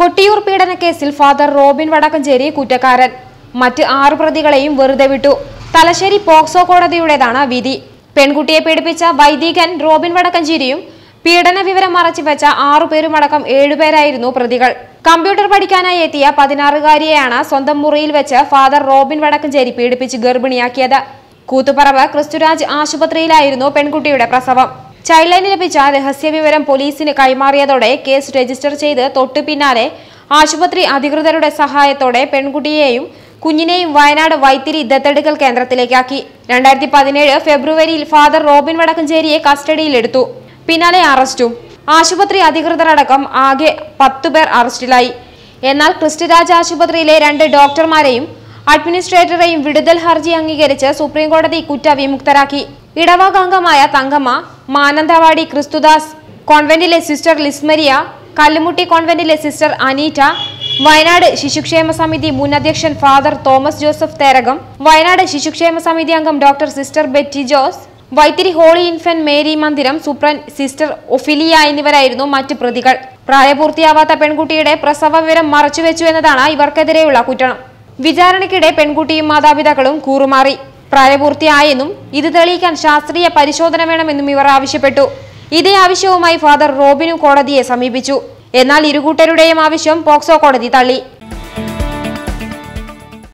കൊട്ടിയൂർ പീഡനക്കേസിൽ father Robin Vadakkanchery കുറ്റക്കാരൻ മറ്റ് ആറ് പ്രതികളെയും വെറുതെ വിട്ടു തലശ്ശേരി പോക്സോ കോടതിയുടേതാണ് വിധി പെൺകുട്ടിയെ പീഡിപ്പിച്ച വൈദികൻ റോബിൻ വടക്കഞ്ചേരിയും പീഡന വിവരം മറച്ചുവെച്ച ആറുപേരുമടക്കം ഏഴുപേരായിരുന്നു പ്രതികൾ കമ്പ്യൂട്ടർ പഠിക്കാനായി എത്തിയ പതിനാറുകാരിയെയാണ് സ്വന്തം മുറിയിൽ വെച്ച് ഫാദർ റോബിൻ വടക്കഞ്ചേരി പീഡിപ്പിച്ച് ഗർഭിണിയാക്കിയത് കൂത്തുപറമ്പ് ക്രിസ്തുരാജ് ആശുപത്രിയിലായിരുന്നു പെൺകുട്ടിയുടെ പ്രസവം ചൈൽഡ് ലൈനിൽ ലഭിച്ച രഹസ്യവിവരം പോലീസിന് കൈമാറിയതോടെ കേസ് രജിസ്റ്റർ ചെയ്ത് തൊട്ടു പിന്നാലെ ആശുപത്രി അധികൃതരുടെ സഹായത്തോടെ പെൺകുട്ടിയെയും കുഞ്ഞിനെയും വയനാട് വൈത്തിരി ദത്തെടുക്കൽ കേന്ദ്രത്തിലേക്കാക്കി രണ്ടായിരത്തി പതിനേഴ് ഫെബ്രുവരിയിൽ ഫാദർ റോബിൻ വടക്കഞ്ചേരിയെ കസ്റ്റഡിയിലെടുത്തു പിന്നാലെ അറസ്റ്റും ആശുപത്രി അധികൃതരടക്കം ആകെ പത്തുപേർ അറസ്റ്റിലായി എന്നാൽ ക്രിസ്തുരാജ് ആശുപത്രിയിലെ രണ്ട് ഡോക്ടർമാരെയും അഡ്മിനിസ്ട്രേറ്ററെയും വിടുതൽ ഹർജി അംഗീകരിച്ച് സുപ്രീംകോടതി കുറ്റവിമുക്തരാക്കി ഇടവകാംഗമായ തങ്കമ്മ മാനന്തവാടി ക്രിസ്തുദാസ് കോൺവെന്റിലെ സിസ്റ്റർ ലിസ്മരിയ കല്ലുമുട്ടി കോൺവെന്റിലെ സിസ്റ്റർ അനീറ്റ വയനാട് ശിശുക്ഷേമ സമിതി മുൻ അധ്യക്ഷൻ father Thomas Joseph Therakam Wayanad ശിശുക്ഷേമ സമിതി അംഗം doctor sister Betty Jose Vythiri Holy Infant Mary മന്ദിരം സൂപ്രണ്ട് സിസ്റ്റർ ഒഫിലിയ എന്നിവരായിരുന്നു മറ്റ് പ്രതികൾ പ്രായപൂർത്തിയാവാത്ത പെൺകുട്ടിയുടെ പ്രസവ വിവരം മറച്ചുവെച്ചു എന്നതാണ് ഇവർക്കെതിരെയുള്ള കുറ്റം വിചാരണയ്ക്കിടെ പെൺകുട്ടിയും മാതാപിതാക്കളും കൂറുമാറി പ്രായപൂർത്തിയായെന്നും ഇത് തെളിയിക്കാൻ ശാസ്ത്രീയ പരിശോധന വേണമെന്നും ഇവർ ആവശ്യപ്പെട്ടു ഇതേ ആവശ്യവുമായി ഫാദർ റോബിനും കോടതിയെ സമീപിച്ചു എന്നാൽ ഇരുകൂട്ടരുടെയും ആവശ്യം പോക്സോ കോടതി തള്ളി